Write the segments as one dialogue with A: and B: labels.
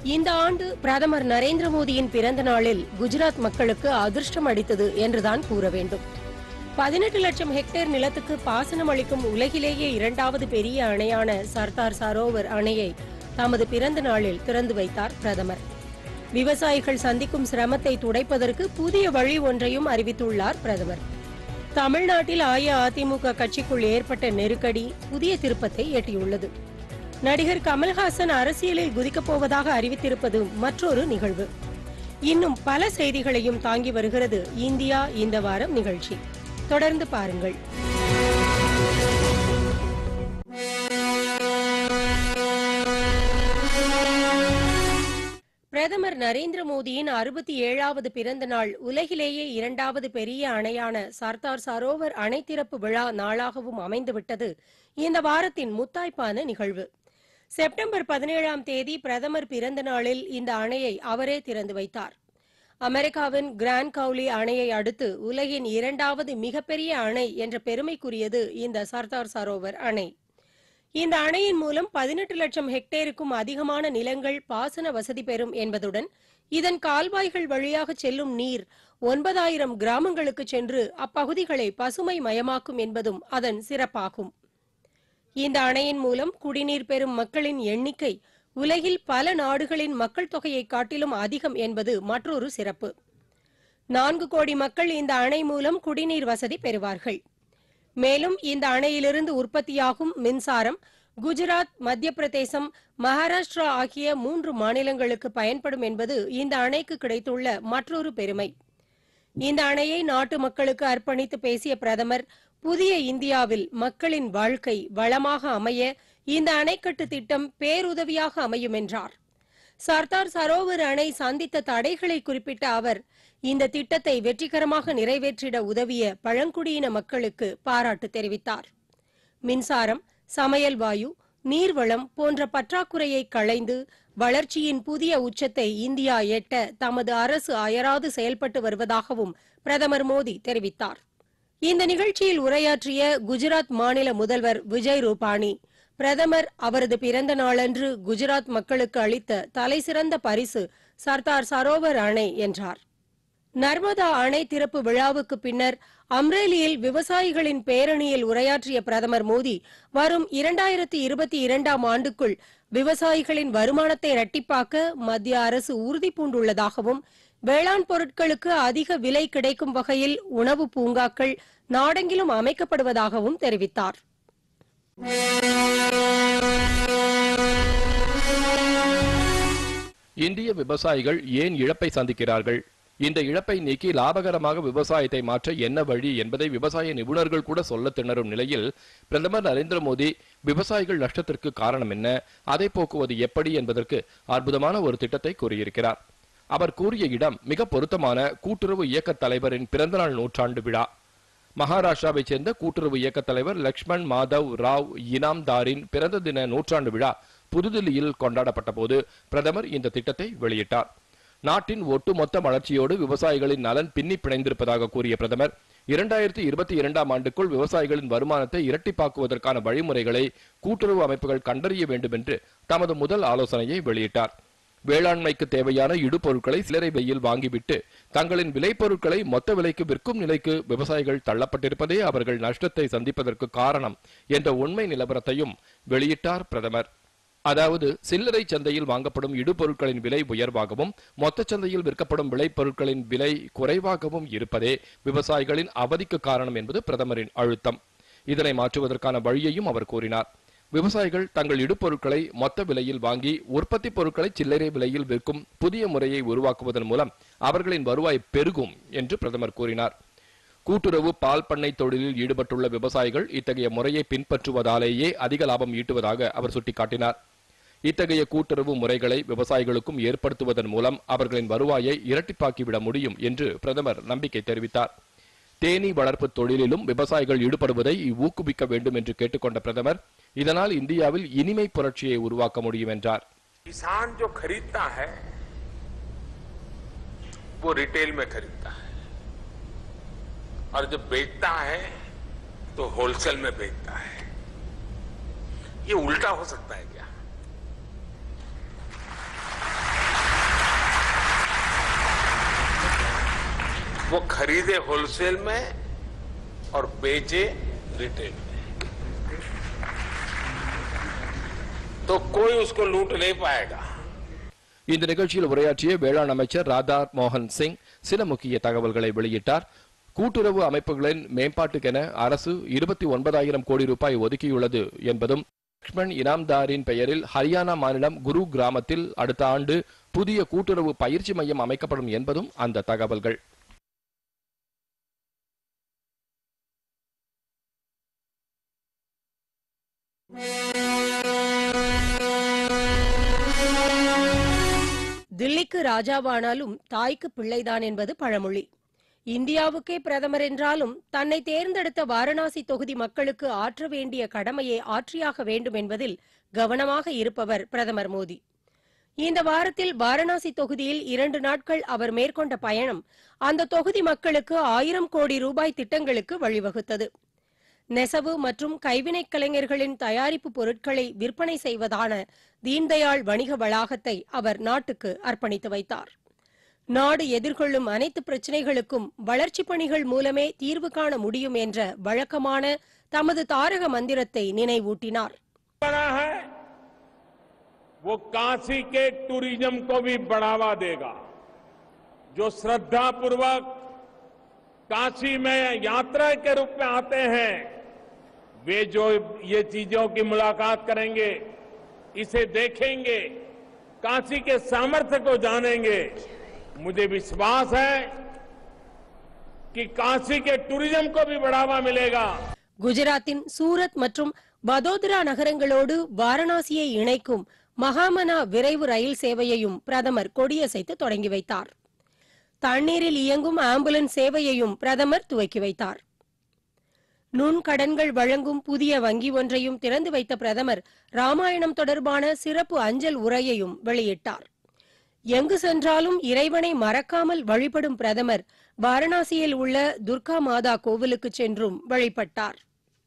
A: இந்த ஆண்டு பிரதமர் நரேந்திர மோடியின் பிறந்த நாளில் குஜராத் மக்களுக்கு அதிர்ஷ்டம் அளித்தது என்றுதான் கூற வேண்டும் பதினெட்டு லட்சம் ஹெக்டேர் நிலத்துக்கு பாசனம் அளிக்கும் உலகிலேயே இரண்டாவது பெரிய அணையான சர்தார் சரோவர் அணையை தமது பிறந்த நாளில் திறந்து வைத்தார் பிரதமர் விவசாயிகள் சந்திக்கும் சிரமத்தை துடைப்பதற்கு புதிய வழி ஒன்றையும் அறிவித்துள்ளார் பிரதமர் தமிழ்நாட்டில் அஇஅதிமுக கட்சிக்குள் ஏற்பட்ட நெருக்கடி புதிய திருப்பத்தை எட்டியுள்ளது நடிகர் கமல்ஹாசன் அரசியலில் குதிக்கப் போவதாக அறிவித்திருப்பது மற்றொரு நிகழ்வு இன்னும் பல செய்திகளையும் தாங்கி வருகிறது இந்தியா இந்த வாரம் நிகழ்ச்சி தொடர்ந்து பாருங்கள் பிரதமர் நரேந்திர மோடியின் அறுபத்தி ஏழாவது பிறந்த நாள் உலகிலேயே இரண்டாவது பெரிய அணையான சர்தார் சரோவர் அணை திறப்பு விழா நாளாகவும் அமைந்துவிட்டது இந்த வாரத்தின் முத்தாய்ப்பான நிகழ்வு செப்டம்பர் பதினேழாம் தேதி பிரதமர் பிறந்த நாளில் இந்த அணையை அவரே திறந்து வைத்தார் அமெரிக்காவின் கிராண்ட் கவுலி அணையை அடுத்து உலகின் இரண்டாவது மிகப்பெரிய அணை என்ற பெருமைக்குரியது இந்த சர்தார் சரோவர் அணை இந்த அணையின் மூலம் பதினெட்டு லட்சம் ஹெக்டேருக்கும் அதிகமான நிலங்கள் பாசன வசதி பெறும் என்பதுடன் இதன் கால்வாய்கள் வழியாக செல்லும் நீர் ஒன்பதாயிரம் கிராமங்களுக்கு சென்று அப்பகுதிகளை பசுமை மயமாக்கும் என்பதும் அதன் சிறப்பாகும் இந்த அணையின் மூலம் குடிநீர் பெறும் மக்களின் எண்ணிக்கை உலகில் பல நாடுகளின் மக்கள் தொகையை காட்டிலும் அதிகம் என்பது மற்றொரு சிறப்பு நான்கு கோடி மக்கள் இந்த அணை மூலம் குடிநீர் வசதி பெறுவார்கள் மேலும் இந்த அணையிலிருந்து உற்பத்தியாகும் மின்சாரம் குஜராத் மத்திய பிரதேசம் மகாராஷ்டிரா ஆகிய மூன்று மாநிலங்களுக்கு பயன்படும் என்பது இந்த அணைக்கு கிடைத்துள்ள மற்றொரு பெருமை இந்த அணையை நாட்டு மக்களுக்கு அர்ப்பணித்து பேசிய பிரதமர் புதிய இந்தியாவில் மக்களின் வாழ்க்கை வளமாக அமைய இந்த அணைக்கட்டு திட்டம் பேருதவியாக அமையும் என்றார் சர்தார் சரோவர் அணை சந்தித்த தடைகளை குறிப்பிட்ட அவர் இந்த திட்டத்தை வெற்றிகரமாக நிறைவேற்றிட உதவிய பழங்குடியின மக்களுக்கு பாராட்டு தெரிவித்தார் மின்சாரம் சமையல் வாயு நீர்வளம் போன்ற பற்றாக்குறையை களைந்து வளர்ச்சியின் புதிய உச்சத்தை இந்தியா எட்ட தமது அரசு அயராது செயல்பட்டு வருவதாகவும் பிரதமர் மோடி தெரிவித்தார் இந்த நிகழ்ச்சியில் உரையாற்றிய குஜராத் மாநில முதல்வர் விஜய் ரூபானி பிரதமர் அவரது பிறந்த நாளன்று குஜராத் மக்களுக்கு அளித்த தலைசிறந்த பரிசு சர்தார் சரோவர் அணை என்றார் நர்மதா அணை திறப்பு விழாவுக்கு பின்னர் அம்ரேலியில் விவசாயிகளின் பேரணியில் உரையாற்றிய பிரதமர் மோடி வரும் இரண்டாயிரத்தி இருபத்தி இரண்டாம் ஆண்டுக்குள் விவசாயிகளின் வருமானத்தை இரட்டிப்பாக்க மத்திய அரசு உறுதி பூண்டுள்ளதாகவும் வேளாண் பொருட்களுக்கு அதிக விலை கிடைக்கும் வகையில் உணவு பூங்காக்கள் நாடெங்கிலும் அமைக்கப்படுவதாகவும் தெரிவித்தார்
B: இந்திய விவசாயிகள் ஏன் இழப்பை சந்திக்கிறார்கள் இந்த இழப்பை நீக்கி லாபகரமாக விவசாயத்தை மாற்ற என்ன வழி என்பதை விவசாய நிபுணர்கள் கூட சொல்ல திணறும் நிலையில் பிரதமர் நரேந்திர மோடி விவசாயிகள் நஷ்டத்திற்கு காரணம் என்ன அதை போக்குவது எப்படி என்பதற்கு அற்புதமான ஒரு திட்டத்தை கூறியிருக்கிறார் அவர் கூறிய இடம் மிக பொருத்தமான கூட்டுறவு இயக்க தலைவரின் பிறந்தநாள் நூற்றாண்டு விழா மகாராஷ்டிராவைச் சேர்ந்த கூட்டுறவு இயக்க தலைவர் லக்ஷ்மண் மாதவ் ராவ் இனாம்தாரின் பிறந்த தின நூற்றாண்டு விழா புதுதில்லியில் கொண்டாடப்பட்ட போது பிரதமர் இந்த திட்டத்தை வெளியிட்டார் நாட்டின் ஒட்டுமொத்த வளர்ச்சியோடு விவசாயிகளின் நலன் பின்னி பிணைந்திருப்பதாக கூறிய பிரதமர் இரண்டாயிரத்தி இருபத்தி இரண்டாம் ஆண்டுக்குள் விவசாயிகளின் வருமானத்தை இரட்டிப்பாக்குவதற்கான வழிமுறைகளை கூட்டுறவு அமைப்புகள் கண்டறிய வேண்டும் என்று தமது முதல் ஆலோசனையை வெளியிட்டார் வேளாண்மைக்கு தேவையான இடுபொருட்களை சில்லறை விலையில் வாங்கிவிட்டு தங்களின் விளைபொருட்களை மொத்த விலைக்கு விற்கும் நிலைக்கு விவசாயிகள் தள்ளப்பட்டிருப்பதே அவர்கள் நஷ்டத்தை சந்திப்பதற்கு காரணம் என்ற உண்மை நிலவரத்தையும் வெளியிட்டார் பிரதமர் அதாவது சில்லறை சந்தையில் வாங்கப்படும் இடுபொருட்களின் விலை உயர்வாகவும் மொத்த சந்தையில் விற்கப்படும் விளைபொருட்களின் விலை குறைவாகவும் இருப்பதே விவசாயிகளின் அவதிக்கு காரணம் என்பது பிரதமரின் அழுத்தம் இதனை மாற்றுவதற்கான வழியையும் அவர் கூறினார் விவசாயிகள் தங்கள் இடுபொருட்களை மொத்த விலையில் வாங்கி உற்பத்தி பொருட்களை சில்லறை விலையில் விற்கும் புதிய முறையை உருவாக்குவதன் மூலம் அவர்களின் வருவாய் பெருகும் என்று பிரதமர் கூறினார் கூட்டுறவு பால் பண்ணை தொழிலில் ஈடுபட்டுள்ள விவசாயிகள் இத்தகைய முறையை பின்பற்றுவதாலேயே அதிக லாபம் ஈட்டுவதாக அவர் சுட்டிக்காட்டினார் இத்தகைய கூட்டுறவு முறைகளை விவசாயிகளுக்கும் ஏற்படுத்துவதன் மூலம் அவர்களின் வருவாயை இரட்டிப்பாக்கிவிட முடியும் என்று பிரதமர் நம்பிக்கை தெரிவித்தார் தேனீ வளர்ப்பு தொழிலிலும் விவசாயிகள் ஈடுபடுவதை ஊக்குவிக்க வேண்டும் என்று கேட்டுக்கொண்ட பிரதமர் இதனால் இந்தியாவில் இனிமை புரட்சியை உருவாக்க முடியும் என்றார்
C: किसान जो खरीदता है वो रिटेल में खरीदता है और जब बेचता है तो होलसेल में बेचता है ये उल्टा हो सकता है क्या वो खरीदे होलसेल में और बेचे रिटेल में तो कोई उसको लूट नहीं पाएगा
B: இந்த நிகழ்ச்சியில் உரையாற்றிய வேளாண் அமைச்சர் ராதா மோகன் சிங் சில முக்கிய தகவல்களை வெளியிட்டார் கூட்டுறவு அமைப்புகளின் மேம்பாட்டுக்கென அரசு இருபத்தி ஒன்பதாயிரம் கோடி ரூபாய் ஒதுக்கியுள்ளது என்பதும் லக்ஷ்மண் இனாம்தாரின் பெயரில் ஹரியானா மாநிலம் குரு கிராமத்தில் அடுத்த ஆண்டு புதிய கூட்டுறவு பயிற்சி மையம் அமைக்கப்படும் என்பதும் அந்த தகவல்கள்
A: தில்லிக்கு ராஜாவானாலும் தாய்க்கு பிள்ளைதான் என்பது பழமொழி இந்தியாவுக்கே பிரதமர் என்றாலும் தன்னை தேர்ந்தெடுத்த வாரணாசி தொகுதி மக்களுக்கு ஆற்ற வேண்டிய கடமையை ஆற்றியாக வேண்டும் என்பதில் கவனமாக இருப்பவர் பிரதமர் மோடி இந்த வாரத்தில் வாரணாசி தொகுதியில் இரண்டு நாட்கள் அவர் மேற்கொண்ட பயணம் அந்த தொகுதி மக்களுக்கு ஆயிரம் கோடி ரூபாய் திட்டங்களுக்கு வழிவகுத்தது நெசவு மற்றும் கைவினைக் கலைஞர்களின் தயாரிப்பு பொருட்களை விற்பனை செய்வதான தீன்தயாள் வணிக வளாகத்தை அவர் நாட்டுக்கு அர்ப்பணித்து வைத்தார் நாடு எதிர்கொள்ளும் அனைத்து பிரச்சினைகளுக்கும் வளர்ச்சிப் பணிகள் மூலமே தீர்வு காண முடியும் என்ற வழக்கமான தமது தாரக மந்திரத்தை நினைவூட்டினார்
C: बना है वो काशी के टूरिज्म को भी बढ़ावा देगा जो श्रद्धा पूर्वक काशी में यात्रा के रूप में आते हैं वे जो ये चीजों की मुलाकात करेंगे इसे देखेंगे काशी के सामर्थ्य को जानेंगे मुझे विश्वास है कि काशी के टूरिज्म को भी बढ़ावा मिलेगा
A: குஜராத்தின் சூரத் மற்றும் வதோதரா நகரங்களோடு வாரணாசியை இணைக்கும் மகாமனா விரைவு ரயில் சேவையையும் பிரதமர் கொடியசைத்து தொடங்கி வைத்தார் தண்ணீரில் இயங்கும் ஆம்புலன்ஸ் சேவையையும் பிரதமர் துவக்கி வைத்தார் நுண்கடன்கள் வழங்கும் புதிய வங்கி ஒன்றையும் திறந்து வைத்த பிரதமர் ராமாயணம் தொடர்பான சிறப்பு அஞ்சல் உரையையும் வெளியிட்டார் எங்கு சென்றாலும் இறைவனை மறக்காமல் வழிபடும் பிரதமர் வாரணாசியில் உள்ள துர்கா மாதா கோவிலுக்கு சென்றும் வழிபட்டார்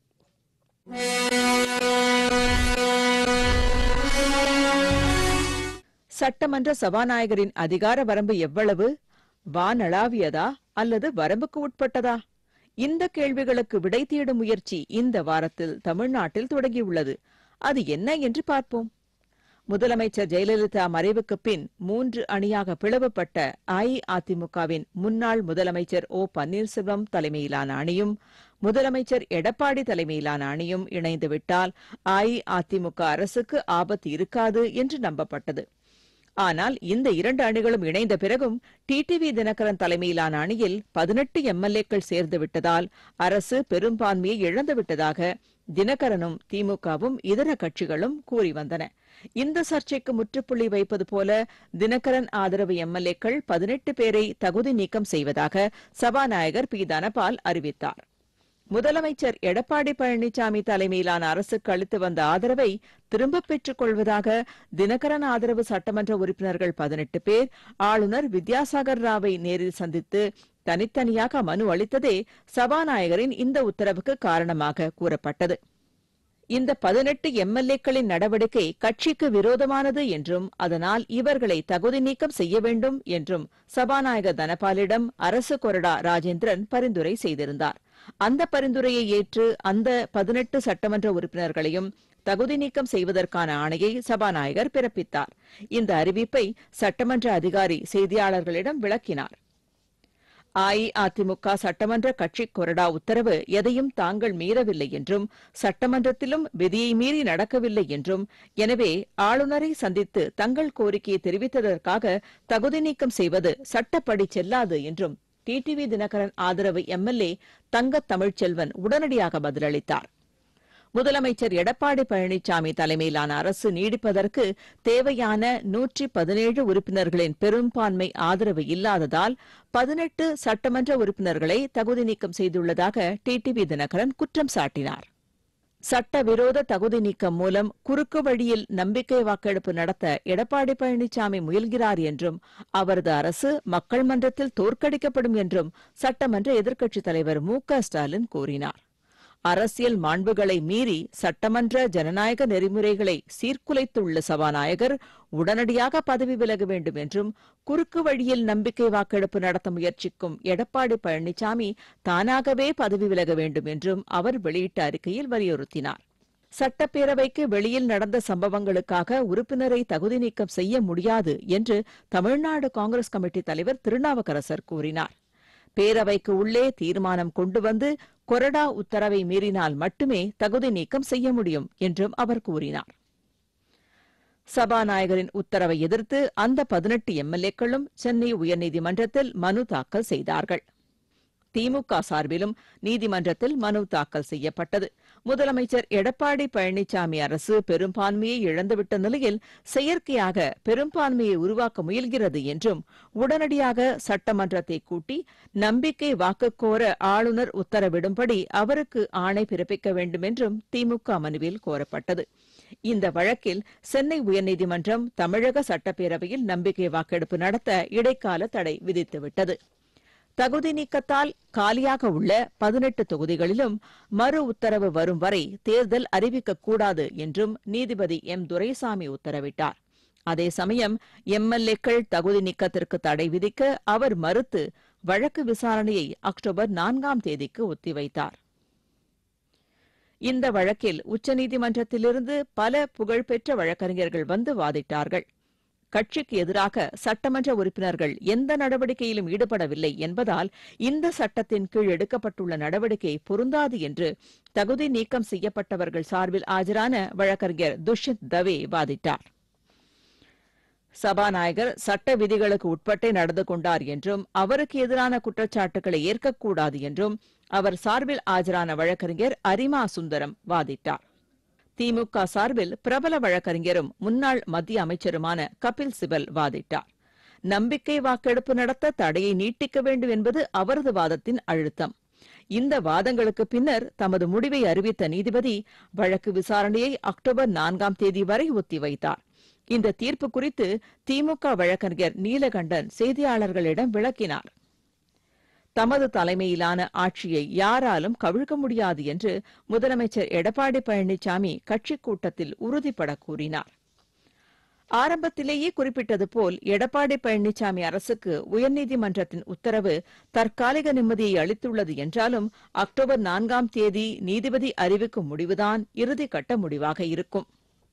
D: சட்டமன்ற சபாநாயகரின் அதிகார வரம்பு எவ்வளவு வானளாவியதா அல்லது வரம்புக்கு உட்பட்டதா இந்த கேள்விகளுக்கு விடை தேடும் முயற்சி இந்த வாரத்தில் தமிழ்நாட்டில் தொடங்கியுள்ளது அது என்ன என்று பார்ப்போம் முதலமைச்சர் ஜெயலலிதா மறைவுக்கு பின் மூன்று அணியாக பிளவுபட்ட அஇஅதிமுகவின் முன்னாள் முதலமைச்சர் ஓ பன்னீர்செல்வம் தலைமையிலான அணியும் முதலமைச்சர் எடப்பாடி தலைமையிலான அணியும் இணைந்துவிட்டால் அஇஅதிமுக அரசுக்கு ஆபத்து இருக்காது என்று நம்பப்பட்டது ஆனால் இந்த இரண்டு அணிகளும் இணைந்த பிறகும் டிடிவி தினகரன் தலைமையிலான அணியில் பதினெட்டு எம்எல்ஏக்கள் சேர்ந்து விட்டதால் அரசு பெரும்பான்மையை இழந்துவிட்டதாக தினகரனும் திமுகவும் இதர கட்சிகளும் கூறி வந்தன இந்த சர்ச்சைக்கு முற்றுப்புள்ளி வைப்பது போல தினகரன் ஆதரவு எம்எல்ஏக்கள் பதினெட்டு பேரை தகுதி நீக்கம் செய்வதாக சபாநாயகர் பி தனபால் அறிவித்தார் முதலமைச்சர் எடப்பாடி பழனிசாமி தலைமையிலான அரசுக்கு அளித்து வந்த ஆதரவை திரும்பப் பெற்றுக் கொள்வதாக தினகரன் ஆதரவு சட்டமன்ற உறுப்பினர்கள் பதினெட்டு பேர் ஆளுநர் வித்யாசாகர் ராவை நேரில் சந்தித்து தனித்தனியாக மனு அளித்ததே சபாநாயகரின் இந்த உத்தரவுக்கு காரணமாக கூறப்பட்டது இந்த பதினெட்டு எம்எல்ஏக்களின் நடவடிக்கை கட்சிக்கு விரோதமானது என்றும் அதனால் இவர்களை தகுதி நீக்கம் செய்ய வேண்டும் என்றும் சபாநாயகர் தனபாலிடம் அரசு கொறடா ராஜேந்திரன் பரிந்துரை செய்திருந்தார் அந்த பரிந்துரையை ஏற்று அந்த பதினெட்டு சட்டமன்ற உறுப்பினர்களையும் தகுதி நீக்கம் செய்வதற்கான ஆணையை சபாநாயகர் பிறப்பித்தார் இந்த அறிவிப்பை சட்டமன்ற அதிகாரி செய்தியாளர்களிடம் விளக்கினார் அஇஅதிமுக சட்டமன்ற கட்சி கொறடா உத்தரவு எதையும் தாங்கள் மீறவில்லை என்றும் சட்டமன்றத்திலும் விதியை மீறி நடக்கவில்லை என்றும் எனவே ஆளுநரை சந்தித்து தங்கள் கோரிக்கையை தெரிவித்ததற்காக தகுதி நீக்கம் செய்வது சட்டப்படி செல்லாது என்றும் டிடிவி தினகரன் ஆதரவு எம்எல்ஏ தங்கத் தமிழ்ச்செல்வன் உடனடியாக பதிலளித்தார் முதலமைச்சர் எடப்பாடி பழனிசாமி தலைமையிலான அரசு நீடிப்பதற்கு தேவையான நூற்றி பதினேழு உறுப்பினர்களின் பெரும்பான்மை ஆதரவு இல்லாததால் பதினெட்டு சட்டமன்ற உறுப்பினர்களை தகுதி நீக்கம் செய்துள்ளதாக டிடிவி தினகரன் குற்றம் சாட்டினார் சட்டவிரோத தகுதி நீக்கம் மூலம் குறுக்கு வழியில் நம்பிக்கை வாக்கெடுப்பு நடத்த எடப்பாடி பழனிசாமி முயல்கிறார் என்றும் அவரது அரசு மக்கள் மன்றத்தில் தோற்கடிக்கப்படும் என்றும் சட்டமன்ற எதிர்க்கட்சித் தலைவர் மு க ஸ்டாலின் கூறினார் அரசியல் மாண்புகளை மீறி சட்டமன்ற ஜனநாயக நெறிமுறைகளை சீர்குலைத்துள்ள சபாநாயகர் உடனடியாக பதவி விலக வேண்டும் என்றும் குறுக்கு வழியில் நம்பிக்கை வாக்கெடுப்பு நடத்த முயற்சிக்கும் எடப்பாடி பழனிசாமி தானாகவே பதவி விலக வேண்டும் என்றும் அவர் வெளியிட்ட அறிக்கையில் வலியுறுத்தினார் சட்டப்பேரவைக்கு வெளியில் நடந்த சம்பவங்களுக்காக உறுப்பினரை தகுதி நீக்கம் செய்ய முடியாது என்று தமிழ்நாடு காங்கிரஸ் கமிட்டி தலைவர் திருநாவுக்கரசர் கூறினார் பேரவைக்கு உள்ளே தீர்மானம் கொண்டு வந்து கொறடா உத்தரவை மீறினால் மட்டுமே தகுதி நீக்கம் செய்ய முடியும் என்றும் அவர் கூறினார் சபாநாயகரின் உத்தரவை எதிர்த்து அந்த பதினெட்டு எம்எல்ஏக்களும் சென்னை உயர்நீதிமன்றத்தில் மனு தாக்கல் செய்தார்கள் திமுக சார்பிலும் நீதிமன்றத்தில் மனு தாக்கல் செய்யப்பட்டது முதலமைச்சர் எடப்பாடி பழனிசாமி அரசு பெரும்பான்மையை இழந்துவிட்ட நிலையில் செயற்கையாக பெரும்பான்மையை உருவாக்க முயல்கிறது என்றும் உடனடியாக சட்டமன்றத்தை கூட்டி நம்பிக்கை வாக்கு கோர ஆளுநர் உத்தரவிடும்படி அவருக்கு ஆணை பிறப்பிக்க வேண்டும் என்றும் திமுக மனுவில் கோரப்பட்டது இந்த வழக்கில் சென்னை உயர்நீதிமன்றம் தமிழக சட்டப்பேரவையில் நம்பிக்கை வாக்கெடுப்பு நடத்த இடைக்கால தடை விதித்துவிட்டது தகுதி நீக்கத்தால் காலியாக உள்ள பதினெட்டு தொகுதிகளிலும் மறு உத்தரவு வரும் வரை தேர்தல் அறிவிக்கக்கூடாது என்றும் நீதிபதி எம் துரைசாமி உத்தரவிட்டார் அதே சமயம் எம்எல்ஏக்கள் தகுதி நீக்கத்திற்கு தடை விதிக்க அவர் மறுத்து வழக்கு விசாரணையை அக்டோபர் நான்காம் தேதிக்கு ஒத்திவைத்தார் இந்த வழக்கில் உச்சநீதிமன்றத்திலிருந்து பல புகழ்பெற்ற வழக்கறிஞர்கள் வந்து வாதிட்டார்கள் கட்சிக்கு எதிராக சட்டமன்ற உறுப்பினர்கள் எந்த நடவடிக்கையிலும் ஈடுபடவில்லை என்பதால் இந்த சட்டத்தின் கீழ் எடுக்கப்பட்டுள்ள நடவடிக்கை பொருந்தாது என்று தகுதி நீக்கம் செய்யப்பட்டவர்கள் சார்பில் ஆஜரான வழக்கறிஞர் துஷ்யந்த் தவே வாதிட்டார் சபாநாயகர் சட்ட விதிகளுக்கு உட்பட்டே நடந்து கொண்டார் என்றும் அவருக்கு எதிரான குற்றச்சாட்டுகளை ஏற்கக்கூடாது என்றும் அவர் சார்பில் ஆஜரான வழக்கறிஞர் அரிமா சுந்தரம் வாதிட்டார் திமுக சார்பில் பிரபல வழக்கறிஞரும் முன்னாள் மத்திய அமைச்சருமான கபில் சிபல் வாதிட்டார் நம்பிக்கை வாக்கெடுப்பு நடத்த தடையை நீட்டிக்க வேண்டும் என்பது அவரது வாதத்தின் அழுத்தம் இந்த வாதங்களுக்கு பின்னர் தமது முடிவை அறிவித்த நீதிபதி வழக்கு விசாரணையை அக்டோபர் நான்காம் தேதி வரை ஒத்திவைத்தார் இந்த தீர்ப்பு குறித்து திமுக வழக்கறிஞர் நீலகண்டன் செய்தியாளர்களிடம் விளக்கினார் தமது தலைமையிலான ஆட்சியை யாராலும் கவிழ்க்க முடியாது என்று முதலமைச்சர் எடப்பாடி பழனிசாமி கட்சிக் கூட்டத்தில் உறுதிபட கூறினார் ஆரம்பத்திலேயே குறிப்பிட்டது போல் எடப்பாடி பழனிசாமி அரசுக்கு உயர்நீதிமன்றத்தின் உத்தரவு தற்காலிக நிம்மதியை அளித்துள்ளது என்றாலும் அக்டோபர் நான்காம் தேதி நீதிபதி அறிவிக்கும் முடிவுதான் இறுதிக்கட்ட முடிவாக இருக்கும்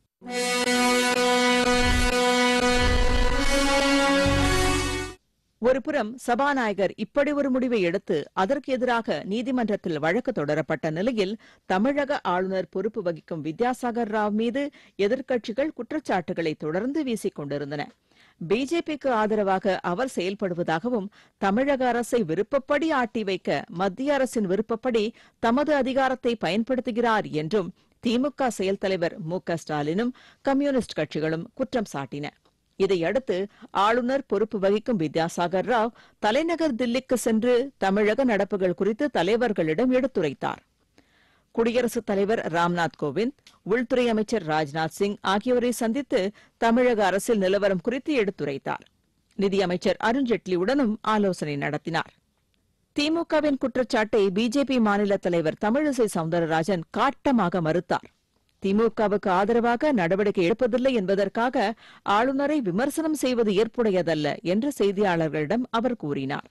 D: ஒருபுறம் சபாநாயகர் இப்படி ஒரு முடிவை எடுத்து அதற்கு எதிராக நீதிமன்றத்தில் வழக்கு தொடரப்பட்ட நிலையில் தமிழக ஆளுநர் பொறுப்பு வகிக்கும் வித்யாசாகர் ராவ் மீது எதிர்க்கட்சிகள் குற்றச்சாட்டுகளை தொடர்ந்து வீசிக் கொண்டிருந்தன பிஜேபிக்கு ஆதரவாக அவர் செயல்படுவதாகவும் தமிழக அரசை விருப்பப்படி ஆட்டி வைக்க மத்திய அரசின் விருப்பப்படி தமது அதிகாரத்தை பயன்படுத்துகிறார் என்றும் திமுக செயல் தலைவர் மு க ஸ்டாலினும் கம்யூனிஸ்ட் கட்சிகளும் குற்றம் சாட்டின இதையடுத்து ஆளுநர் பொறுப்பு வகிக்கும் வித்யாசாகர் ராவ் தலைநகர் தில்லிக்கு சென்று தமிழக நடப்புகள் குறித்து தலைவர்களிடம் எடுத்துரைத்தார் குடியரசுத் தலைவர் ராம்நாத் கோவிந்த் உள்துறை அமைச்சர் ராஜ்நாத் சிங் ஆகியோரை சந்தித்து தமிழக அரசியல் நிலவரம் குறித்து எடுத்துரைத்தார் நிதியமைச்சர் அருண்ஜேட்லியுடனும் ஆலோசனை நடத்தினார் திமுகவின் குற்றச்சாட்டை பிஜேபி மாநில தலைவர் தமிழிசை சவுந்தரராஜன் காட்டமாக மறுத்தார் திமுகவுக்கு ஆதரவாக நடவடிக்கை எடுப்பதில்லை என்பதற்காக ஆளுநரை விமர்சனம் செய்வது ஏற்புடையதல்ல என்று செய்தியாளர்களிடம் அவர் கூறினார்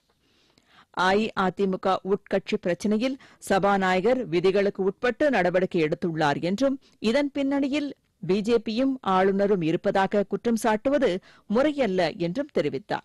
D: அஇஅதிமுக உட்கட்சி பிரச்சினையில் சபாநாயகர் விதிகளுக்கு உட்பட்டு நடவடிக்கை எடுத்துள்ளார் என்றும் இதன் பின்னணியில் பிஜேபியும் ஆளுநரும் இருப்பதாக குற்றம் சாட்டுவது முறையல்ல என்றும் தெரிவித்தார்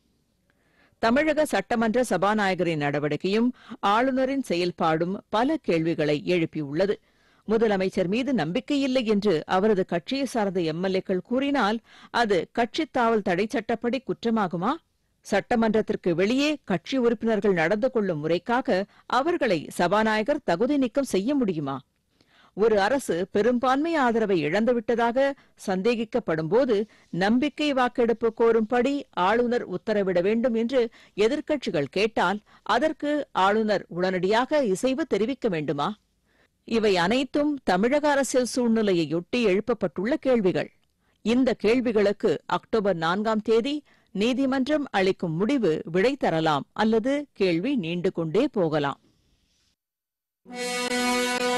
D: தமிழக சட்டமன்ற சபாநாயகரின் நடவடிக்கையும் ஆளுநரின் செயல்பாடும் பல கேள்விகளை எழுப்பியுள்ளது முதலமைச்சர் மீது நம்பிக்கையில்லை என்று அவரது கட்சியை சார்ந்த எம்எல்ஏக்கள் கூறினால் அது கட்சித் தாவல் தடை சட்டப்படி குற்றமாகுமா சட்டமன்றத்திற்கு வெளியே கட்சி உறுப்பினர்கள் நடந்து கொள்ளும் முறைக்காக அவர்களை சபாநாயகர் தகுதி நீக்கம் செய்ய முடியுமா ஒரு அரசு பெரும்பான்மை ஆதரவை இழந்துவிட்டதாக சந்தேகிக்கப்படும்போது நம்பிக்கை வாக்கெடுப்பு கோரும்படி ஆளுநர் உத்தரவிட வேண்டும் என்று எதிர்க்கட்சிகள் கேட்டால் அதற்கு ஆளுநர் உடனடியாக இசைவு தெரிவிக்க வேண்டுமா இவை அனைத்தும் தமிழக அரசியல் சூழ்நிலையையொட்டி எழுப்பப்பட்டுள்ள கேள்விகள் இந்த கேள்விகளுக்கு அக்டோபர் நான்காம் தேதி நீதிமன்றம் அளிக்கும் முடிவு விடை தரலாம் அல்லது கேள்வி நீண்டு கொண்டே போகலாம்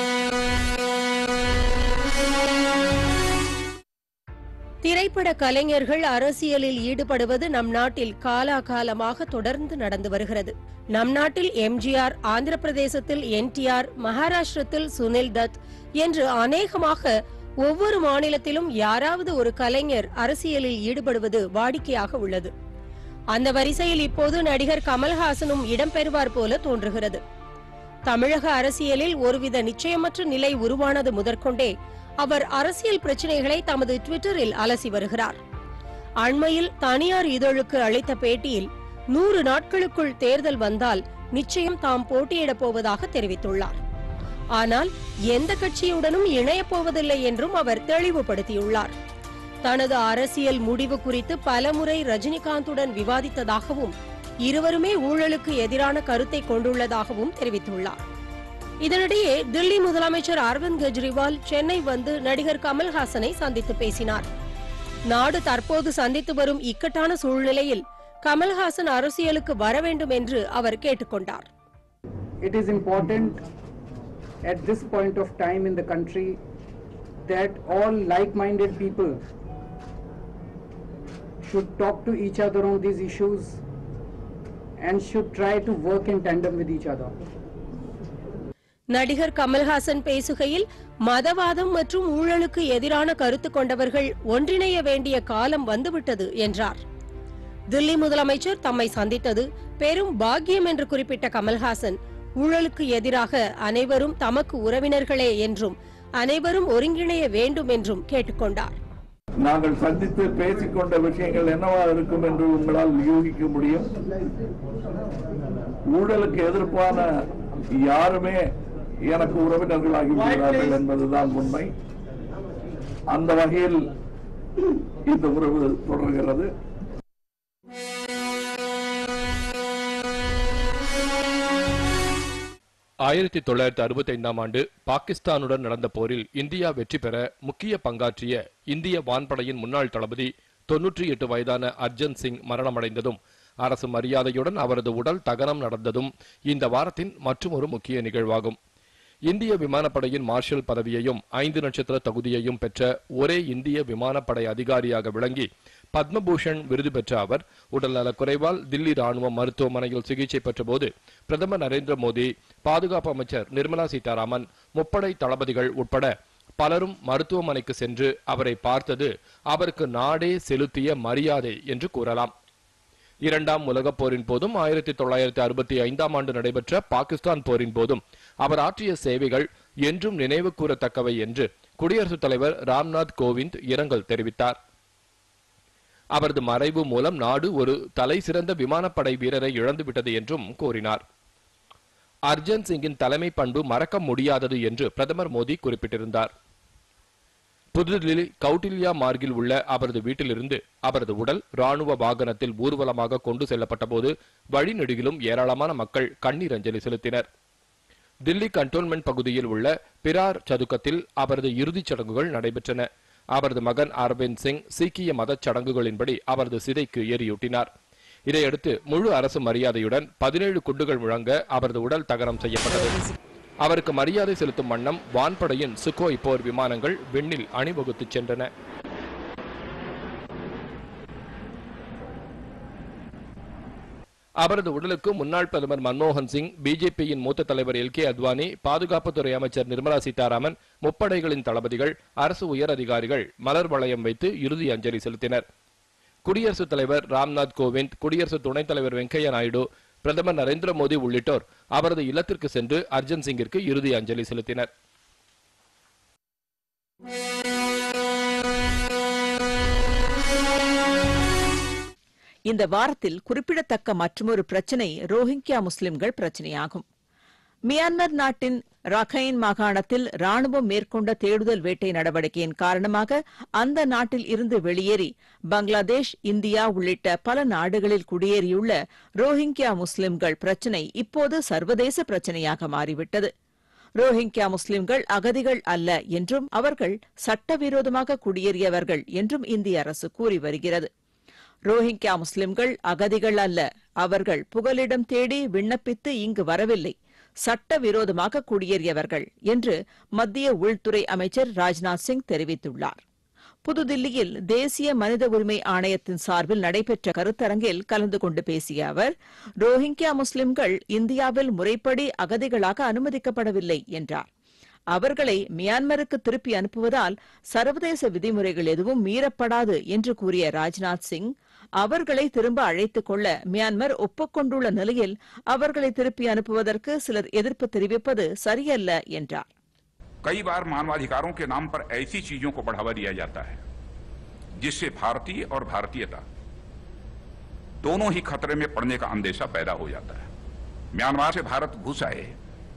A: திரைப்பட கலைஞர்கள் அரசியலில் ஈடுபடுவது நம் நாட்டில் காலாகாலமாக தொடர்ந்து நடந்து வருகிறது நம் நாட்டில் எம்ஜிஆர் ஆந்திர பிரதேசத்தில் என்டிஆர் மகாராஷ்டிரத்தில் சுனில் தத் என்று அநேகமாக ஒவ்வொரு மாநிலத்திலும் யாராவது ஒரு கலைஞர் அரசியலில் ஈடுபடுவது வாடிக்கையாக உள்ளது அந்த வரிசையில் இப்போது நடிகர் கமல்ஹாசனும் இடம்பெறுவார் போல தோன்றுகிறது தமிழக அரசியலில் ஒருவித நிச்சயமற்ற நிலை உருவானது முதற்கொண்டே அவர் அரசியல் பிரச்சினைகளை தமது ட்விட்டரில் அலசி வருகிறார் அண்மையில் தனியார் இதழுக்கு அளித்த பேட்டியில் நூறு நாட்களுக்குள் தேர்தல் வந்தால் நிச்சயம் தாம் போட்டியிடப் போவதாக தெரிவித்துள்ளார் ஆனால் எந்த கட்சியுடனும் இணையப் போவதில்லை என்றும் அவர் தெளிவுபடுத்தியுள்ளார் தனது அரசியல் முடிவு குறித்து பலமுறை ரஜினிகாந்துடன் விவாதித்ததாகவும் இருவருமே ஊழலுக்கு எதிரான கருத்தை கொண்டுள்ளதாகவும் தெரிவித்துள்ளார் இதனிடையே தில்லி முதலமைச்சர் அரவிந்த் கெஜ்ரிவால் சென்னை வந்து நடிகர் கமல்ஹாசனை சந்தித்து பேசினார் நாடு தற்போது சந்தித்து வரும் இக்கட்டான சூழ்நிலையில் கமல்ஹாசன் அரசியலுக்கு வர வேண்டும் என்று அவர் கேட்டுக்கொண்டார்
E: it is important at this point of time in the country that all like-minded people should talk to each other on these issues and should try to work in tandem with each other.
A: நடிகர் கமல்ஹாசன் பேசுகையில் மதவாதம் மற்றும் ஊழலுக்கு எதிரான கருத்து கொண்டவர்கள் ஒன்றிணைய வேண்டிய காலம் வந்துவிட்டது என்றார் தில்லி முதலமைச்சர் தம்மை சந்தித்தது பெரும் பாக்கியம் என்று குறிப்பிட்ட கமல்ஹாசன் ஊழலுக்கு எதிராக அனைவரும் தமக்கு உறவினர்களே என்றும் அனைவரும் ஒருங்கிணைய வேண்டும் என்றும் கேட்டுக்கொண்டார்
F: நாங்கள் சந்தித்து பேசிக்கொண்ட விஷயங்கள் என்னவா இருக்கும் என்று உங்களால் யூகிக்க முடியும் ஊழலுக்கு எதிர்ப்பான யாருமே எனக்கு உறவினர்களாகி விடுகிறார்கள் என்பதுதான் உண்மை அந்த வகையில் இந்த உறவு தொடர்கிறது
B: ஆயிரத்தி தொள்ளாயிரத்தி அறுபத்தி ஐந்தாம் ஆண்டு பாகிஸ்தானுடன் நடந்த போரில் இந்தியா வெற்றி பெற முக்கிய பங்காற்றிய இந்திய வான்படையின் முன்னாள் தளபதி தொன்னூற்றி எட்டு வயதான அர்ஜன் சிங் மரணமடைந்ததும் அரசு மரியாதையுடன் அவரது உடல் தகனம் நடந்ததும் இந்த வாரத்தின் மற்றுமொரு முக்கிய நிகழ்வாகும் இந்திய விமானப்படையின் மார்ஷல் பதவியையும் ஐந்து நட்சத்திர தகுதியையும் பெற்ற ஒரே இந்திய விமானப்படை அதிகாரியாக விளங்கி பத்மபூஷன் விருது பெற்ற அவர் உடல்நலக் குறைவால் தில்லி ராணுவ மருத்துவமனையில் சிகிச்சை பெற்றபோது பிரதமர் நரேந்திர மோடி பாதுகாப்பு அமைச்சர் நிர்மலா சீதாராமன் முப்படை தளபதிகள் உட்பட பலரும் மருத்துவமனைக்கு சென்று அவரை பார்த்தது அவருக்கு நாடே செலுத்திய மரியாதை என்று கூறலாம் இரண்டாம் உலகப் போரின் போதும் ஆயிரத்தி தொள்ளாயிரத்தி அறுபத்தி ஐந்தாம் ஆண்டு நடைபெற்ற பாகிஸ்தான் போரின் போதும் அவர் ஆற்றிய சேவைகள் என்றும் நினைவு கூறத்தக்கவை என்று குடியரசுத் தலைவர் ராம்நாத் கோவிந்த் இரங்கல் தெரிவித்தார் அவரது மறைவு மூலம் நாடு ஒரு தலை சிறந்த விமானப்படை வீரரை இழந்துவிட்டது என்றும் கூறினார் அர்ஜன் சிங்கின் தலைமை பண்பு மறக்க முடியாதது என்று பிரதமர் மோடி குறிப்பிட்டிருந்தார் புதுதில்லி கௌட்டில்யா மார்கில் உள்ள அவரது வீட்டிலிருந்து அவரது உடல் ராணுவ வாகனத்தில் ஊர்வலமாக கொண்டு செல்லப்பட்ட போது வழிநெடுகிலும் ஏராளமான மக்கள் கண்ணீர் அஞ்சலி செலுத்தினர் தில்லி கண்டோன்மெண்ட் பகுதியில் உள்ள பிரார் சதுக்கத்தில் அவரது இறுதிச் சடங்குகள் நடைபெற்றன அவரது மகன் அரவிந்த் சிங் சீக்கிய மதச் சடங்குகளின்படி அவரது சிதைக்கு எரியூட்டினார் இதையடுத்து முழு அரசு மரியாதையுடன் பதினேழு குண்டுகள் முழங்க அவரது உடல் தகனம் செய்யப்பட்டது அவருக்கு மரியாதை செலுத்தும் வண்ணம் வான்படையின் சுகோய் போர் விமானங்கள் விண்ணில் அணிவகுத்துச் சென்றன அவரது உடலுக்கு முன்னாள் பிரதமர் மன்மோகன் சிங் பிஜேபியின் மூத்த தலைவர் எல் கே அத்வானி பாதுகாப்புத்துறை அமைச்சர் நிர்மலா சீதாராமன் முப்படைகளின் தளபதிகள் அரசு உயர் அதிகாரிகள் மலர் வளையம் வைத்து இறுதி அஞ்சலி செலுத்தினர் குடியரசுத் தலைவர் ராம்நாத் கோவிந்த் குடியரசு துணைத் தலைவர் வெங்கையா நாயுடு பிரதமர் நரேந்திர மோடி உள்ளிட்டோர் அவரது இல்லத்திற்கு சென்று அர்ஜன் சிங்கிற்கு இறுதி அஞ்சலி செலுத்தினர்
D: இந்த வாரத்தில் குறிப்பிடத்தக்க மற்றொரு பிரச்சினை ரோஹிங்கியா முஸ்லிம்கள் பிரச்சினையாகும் மியான்மர் நாட்டின் ரகைன் மாகாணத்தில் ராணுவம் மேற்கொண்ட தேடுதல் வேட்டை நடவடிக்கையின் காரணமாக அந்த நாட்டில் இருந்து வெளியேறி பங்களாதேஷ் இந்தியா உள்ளிட்ட பல நாடுகளில் குடியேறியுள்ள ரோஹிங்கியா முஸ்லிம்கள் பிரச்சினை இப்போது சர்வதேச பிரச்சினையாக மாறிவிட்டது ரோஹிங்கியா முஸ்லிம்கள் அகதிகள் அல்ல என்றும் அவர்கள் சட்டவிரோதமாக குடியேறியவர்கள் என்றும் இந்திய அரசு கூறி வருகிறது ரோஹிங்கியா முஸ்லிம்கள் அகதிகள் அல்ல அவர்கள் புகலிடம் தேடி விண்ணப்பித்து இங்கு வரவில்லை சட்டவிரோதமாக குடியேறியவர்கள் என்று மத்திய உள்துறை அமைச்சர் ராஜ்நாத் சிங் தெரிவித்துள்ளார் புதுதில்லியில் தேசிய மனித உரிமை ஆணையத்தின் சார்பில் நடைபெற்ற கருத்தரங்கில் கலந்து கொண்டு பேசிய அவர் ரோஹிங்கியா முஸ்லிம்கள் இந்தியாவில் முறைப்படி அகதிகளாக அனுமதிக்கப்படவில்லை என்றார் அவர்களை மியான்மருக்கு திருப்பி அனுப்புவதால் சர்வதேச விதிமுறைகள் எதுவும் மீறப்படாது என்று கூறிய ராஜ்நாத் சிங் அவர்களை திரும்ப அழைத்துக் கொள்ள மியான்மர் ஒப்புக்கொண்டுள்ள நிலையில் அவர்களை திருப்பி அனுப்புவதற்கு சிலர் எதிர்ப்பு தெரிவிப்பது சரியல்ல என்றார்
G: कई बार मानवाधिकारों के नाम पर ऐसी चीजों को बढ़ावा दिया जाता है जिससे भारतीय और भारतीयता दोनों ही खतरे में पड़ने का अंदेशा पैदा हो जाता है म्यांमार से भारत घुस आए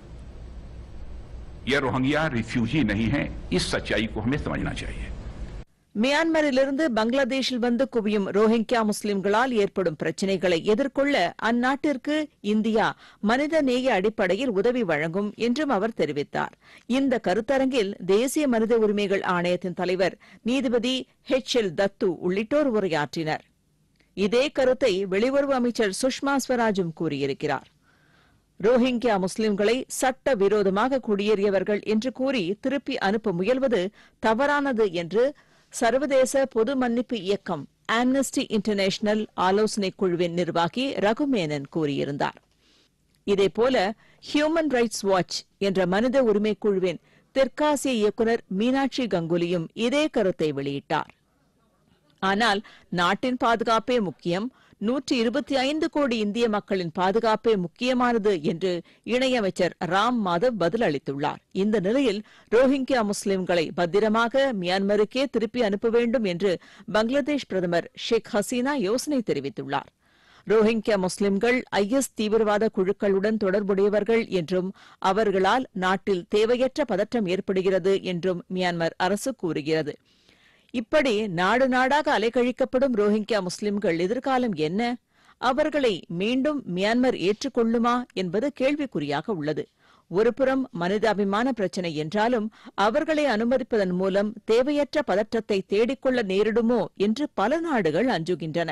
G: ये रोहिंग्या रिफ्यूजी नहीं है इस सच्चाई को हमें समझना चाहिए
D: மியான்மரிலிருந்து பங்களாதேஷில் வந்து குவியும் ரோஹிங்கியா முஸ்லிம்களால் ஏற்படும் பிரச்சினைகளை எதிர்கொள்ள அந்நாட்டிற்கு இந்தியா மனித நேய அடிப்படையில் உதவி வழங்கும் என்றும் அவர் தெரிவித்தார் இந்த கருத்தரங்கில் தேசிய மனித உரிமைகள் ஆணையத்தின் தலைவர் நீதிபதி ஹெச் எல் தத்து உள்ளிட்டோர் உரையாற்றினர் இதே கருத்தை வெளியுறவு அமைச்சர் சுஷ்மா ஸ்வராஜும் கூறியிருக்கிறார் ரோஹிங்கியா முஸ்லிம்களை சட்ட விரோதமாக குடியேறியவர்கள் என்று கூறி திருப்பி அனுப்ப முயல்வது தவறானது என்று சர்வதேச பொது மன்னிப்பு இயக்கம் ஆம்னஸ்டி இன்டர்நேஷனல் ஆலோசனைக் குழுவின் நிர்வாகி ரகுமேனன் கூறியிருந்தார் இதேபோல ஹியூமன் ரைட்ஸ் வாட்ச் என்ற மனித உரிமை குழுவின் தெற்காசிய இயக்குநர் மீனாட்சி கங்குலியும் இதே கருத்தை வெளியிட்டார் ஆனால் நாட்டின் பாதுகாப்பே முக்கியம் நூற்றி இருபத்தி ஐந்து கோடி இந்திய மக்களின் பாதுகாப்பே முக்கியமானது என்று இணையமைச்சர் ராம் மாதவ் பதில் அளித்துள்ளார் இந்த நிலையில் ரோஹிங்கியா முஸ்லிம்களை பத்திரமாக மியான்மருக்கே திருப்பி அனுப்ப வேண்டும் என்று பங்களாதேஷ் பிரதமர் ஷேக் ஹசீனா யோசனை தெரிவித்துள்ளார் ரோஹிங்கியா முஸ்லிம்கள் ஐஎஸ் தீவிரவாத குழுக்களுடன் தொடர்புடையவர்கள் என்றும் அவர்களால் நாட்டில் தேவையற்ற பதற்றம் ஏற்படுகிறது என்றும் மியான்மர் அரசு கூறுகிறது இப்படி நாடு நாடாக அலைக்கழிக்கப்படும் ரோஹிங்கியா முஸ்லிம்கள் எதிர்காலம் என்ன அவர்களை மீண்டும் மியான்மர் ஏற்றுக்கொள்ளுமா என்பது கேள்விக்குறியாக உள்ளது ஒருபுறம் மனிதாபிமான பிரச்சினை என்றாலும் அவர்களை அனுமதிப்பதன் மூலம் தேவையற்ற பதற்றத்தை தேடிக்கொள்ள நேரிடுமோ என்று பல நாடுகள் அஞ்சுகின்றன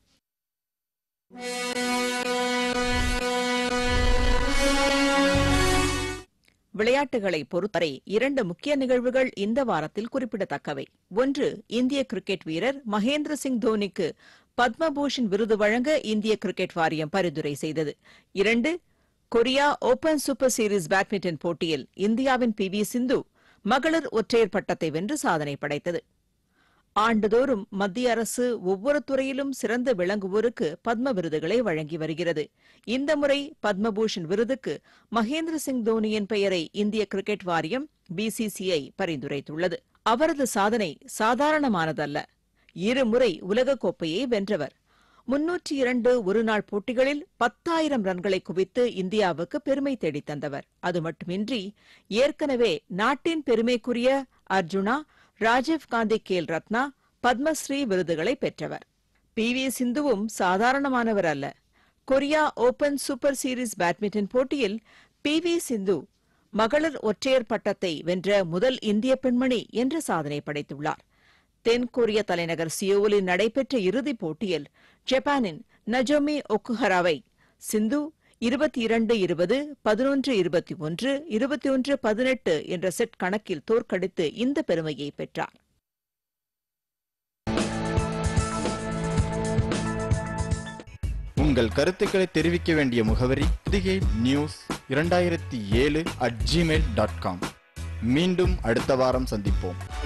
D: விளையாட்டுகளை பொறுத்தவரை இரண்டு முக்கிய நிகழ்வுகள் இந்த வாரத்தில் குறிப்பிடத்தக்கவை ஒன்று இந்திய கிரிக்கெட் வீரர் மகேந்திர சிங் தோனிக்கு பத்மபூஷன் விருது வழங்க இந்திய கிரிக்கெட் வாரியம் பரிந்துரை செய்தது இரண்டு Korea open super series badminton போட்டியில் இந்தியாவின் பி வி சிந்து மகளிர் ஒற்றையர் பட்டத்தை வென்று சாதனை படைத்தது ஆண்டுதோறும் மத்திய அரசு ஒவ்வொரு துறையிலும் சிறந்து விளங்குவோருக்கு பத்ம விருதுகளை வழங்கி வருகிறது இந்த முறை பத்மபூஷன் விருதுக்கு மகேந்திர சிங் தோனியின் பெயரை இந்திய கிரிக்கெட் வாரியம் பிசிசிஐ பரிந்துரைத்துள்ளது அவரது சாதனை சாதாரணமானதல்ல இருமுறை உலகக்கோப்பையை வென்றவர் முன்னூற்றி இரண்டு ஒருநாள் போட்டிகளில் பத்தாயிரம் ரன்களை குவித்து இந்தியாவுக்கு பெருமை தேடித் தந்தவர் அது மட்டுமின்றி ஏற்கனவே நாட்டின் பெருமைக்குரிய அர்ஜுனா ராஜீவ் காந்தி கேல் ரத்னா பத்மஸ்ரீ விருதுகளை பெற்றவர் பி வி சிந்துவும் சாதாரணமானவர் அல்ல Korea open super series badminton போட்டியில் பி வி சிந்து மகளிர் ஒற்றையர் பட்டத்தை வென்ற முதல் இந்திய பெண்மணி என்ற சாதனை படைத்துள்ளார் தென் கொரிய தலைநகர் சியோலில் நடைபெற்ற இறுதிப் போட்டியில் ஜப்பானின் நஜோமி ஒக்குஹராவை சிந்து இருபத்தி இரண்டு இருபது பதினொன்று இருபத்தி ஒன்று இருபத்தி ஒன்று பதினெட்டு என்ற செட் கணக்கில் தோற்கடித்து இந்த பெருமையை பெற்றார்
H: உங்கள் கருத்துக்களை தெரிவிக்க வேண்டிய முகவரி புதிகை நியூஸ் இரண்டாயிரத்தி ஏழு அட் ஜிமெயில் டாட் காம் மீண்டும் அடுத்த வாரம் சந்திப்போம்